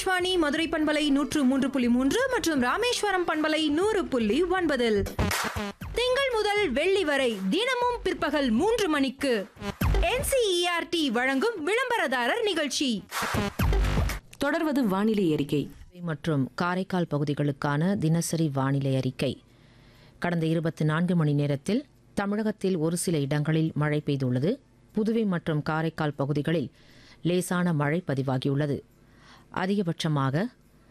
ஆகாஷ்வாணி மதுரை பண்பலை நூற்று மூன்று புள்ளி மூன்று மற்றும் ராமேஸ்வரம் பண்பலை நூறு புள்ளி ஒன்பதில் திங்கள் முதல் வெள்ளி வரை தினமும் பிற்பகல் மூன்று மணிக்கு NCERT வழங்கும் விளம்பரதாரர் நிகழ்ச்சி தொடர்வது வானிலை அறிக்கை மற்றும் காரைக்கால் பகுதிகளுக்கான தினசரி வானிலை அறிக்கை கடந்த இருபத்தி நான்கு மணி நேரத்தில் தமிழகத்தில் ஒரு சில இடங்களில் மழை பெய்துள்ளது புதுவை மற்றும் காரைக்கால் பகுதிகளில் லேசான மழை பதிவாகியுள்ளது அதிகபட்சமாக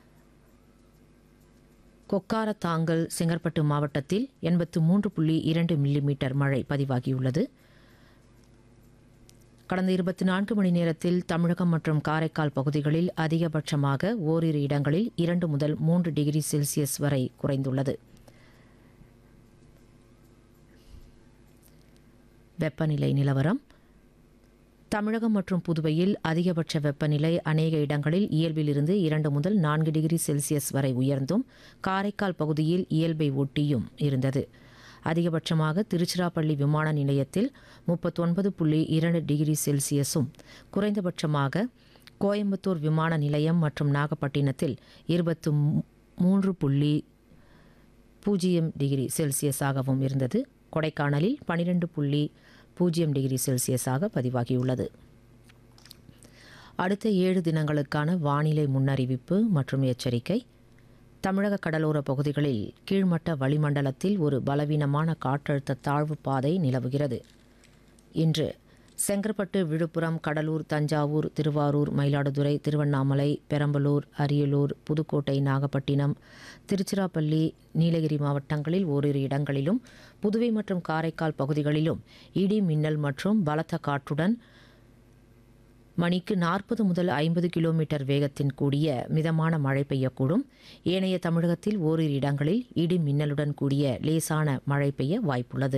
கொக்காரத்தாங்கல் செங்கற்பட்டு மாவட்டத்தில் எண்பத்து மூன்று புள்ளி இரண்டு மில்லிமீட்டர் மழை பதிவாகியுள்ளது கடந்த இருபத்தி நான்கு மணி நேரத்தில் தமிழகம் மற்றும் காரைக்கால் பகுதிகளில் அதிகபட்சமாக ஓரிரு இடங்களில் இரண்டு முதல் மூன்று டிகிரி செல்சியஸ் வரை குறைந்துள்ளது வெப்பநிலை நிலவரம் தமிழகம் மற்றும் புதுவையில் அதிகபட்ச வெப்பநிலை அநேக இடங்களில் இயல்பிலிருந்து இரண்டு முதல் நான்கு டிகிரி செல்சியஸ் வரை உயர்ந்தும் காரைக்கால் பகுதியில் இயல்பை ஒட்டியும் இருந்தது அதிகபட்சமாக திருச்சிராப்பள்ளி விமான நிலையத்தில் முப்பத்தொன்பது புள்ளி இரண்டு டிகிரி செல்சியஸும் குறைந்தபட்சமாக கோயம்புத்தூர் விமான நிலையம் மற்றும் நாகப்பட்டினத்தில் இருபத்து மூன்று புள்ளி பூஜ்ஜியம் டிகிரி செல்சியஸாகவும் இருந்தது கொடைக்கானலில் பனிரெண்டு புள்ளி பூஜ்ஜியம் டிகிரி செல்சியஸாக பதிவாகியுள்ளது அடுத்த ஏழு தினங்களுக்கான வானிலை முன்னறிவிப்பு மற்றும் எச்சரிக்கை தமிழக கடலோர பகுதிகளில் கீழ்மட்ட வளிமண்டலத்தில் ஒரு பலவீனமான காற்றழுத்த தாழ்வு பாதை நிலவுகிறது இன்று செங்கற்பட்டு விழுப்புரம் கடலூர் தஞ்சாவூர் திருவாரூர் மயிலாடுதுறை திருவண்ணாமலை பெரம்பலூர் அரியலூர் புதுக்கோட்டை நாகப்பட்டினம் திருச்சிராப்பள்ளி நீலகிரி மாவட்டங்களில் ஓரிரு இடங்களிலும் புதுவை மற்றும் காரைக்கால் பகுதிகளிலும் இடி மின்னல் மற்றும் பலத்த காற்றுடன் மணிக்கு நாற்பது முதல் ஐம்பது கிலோமீட்டர் வேகத்தின் கூடிய மிதமான மழை பெய்யக்கூடும் ஏனைய தமிழகத்தில் ஓரிரு இடங்களில் இடி மின்னலுடன் கூடிய லேசான மழை பெய்ய வாய்ப்புள்ளது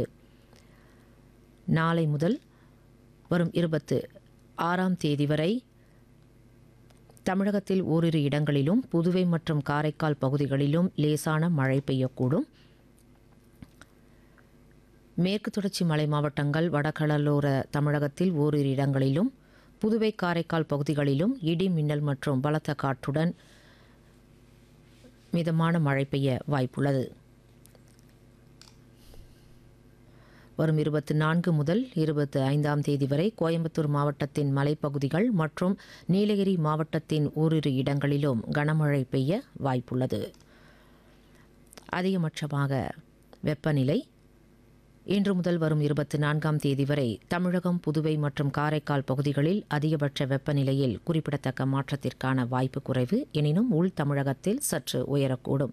நாளை முதல் வரும் இருபத்து ஆறாம் தேதி வரை தமிழகத்தில் ஓரிரு இடங்களிலும் புதுவை மற்றும் காரைக்கால் பகுதிகளிலும் லேசான மழை பெய்யக்கூடும் மேற்கு தொடர்ச்சி மலை மாவட்டங்கள் வடகடலோர தமிழகத்தில் ஓரிரு இடங்களிலும் புதுவை காரைக்கால் பகுதிகளிலும் இடி மின்னல் மற்றும் பலத்த காற்றுடன் மிதமான மழை பெய்ய வாய்ப்புள்ளது வரும் இருபத்தி நான்கு முதல் இருபத்தி ஐந்தாம் தேதி வரை கோயம்புத்தூர் மாவட்டத்தின் மலைப்பகுதிகள் மற்றும் நீலகிரி மாவட்டத்தின் ஓரிரு இடங்களிலும் கனமழை பெய்ய வாய்ப்புள்ளது அதிகபட்சமாக வெப்பநிலை இன்று முதல் வரும் இருபத்தி நான்காம் தேதி வரை தமிழகம் புதுவை மற்றும் காரைக்கால் பகுதிகளில் அதிகபட்ச வெப்பநிலையில் குறிப்பிடத்தக்க மாற்றத்திற்கான வாய்ப்பு குறைவு எனினும் உள் தமிழகத்தில் சற்று உயரக்கூடும்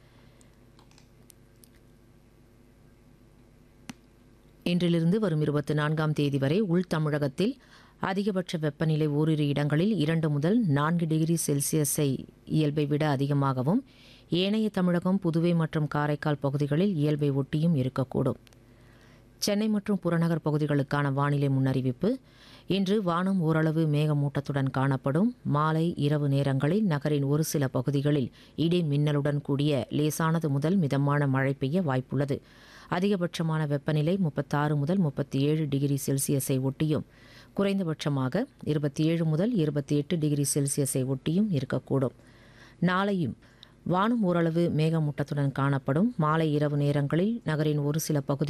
இன்றிலிருந்து வரும் இருபத்தி நான்காம் தேதி வரை உள் தமிழகத்தில் அதிகபட்ச வெப்பநிலை ஓரிரு இடங்களில் இரண்டு முதல் நான்கு டிகிரி செல்சியஸை இயல்பை விட அதிகமாகவும் ஏனைய தமிழகம் புதுவை மற்றும் காரைக்கால் பகுதிகளில் இயல்பை ஒட்டியும் இருக்கக்கூடும் சென்னை மற்றும் புறநகர் பகுதிகளுக்கான வானிலை முன்னறிவிப்பு இன்று வானம் ஓரளவு மேகமூட்டத்துடன் காணப்படும் மாலை இரவு நேரங்களில் நகரின் ஒரு சில பகுதிகளில் இடி மின்னலுடன் கூடிய லேசானது முதல் மிதமான மழை பெய்ய வாய்ப்புள்ளது அதிகபட்சமான வெப்பநிலை முப்பத்தாறு முதல் முப்பத்தி ஏழு டிகிரி செல்சியஸை ஒட்டியும் குறைந்தபட்சமாக இருபத்தி ஏழு முதல் இருபத்தி எட்டு டிகிரி செல்சியஸை ஒட்டியும் இருக்கக்கூடும் நாளையும் வானம் ஓரளவு மேகமூட்டத்துடன் காணப்படும் மாலை இரவு நேரங்களில் நகரின் ஒரு சில பகுதி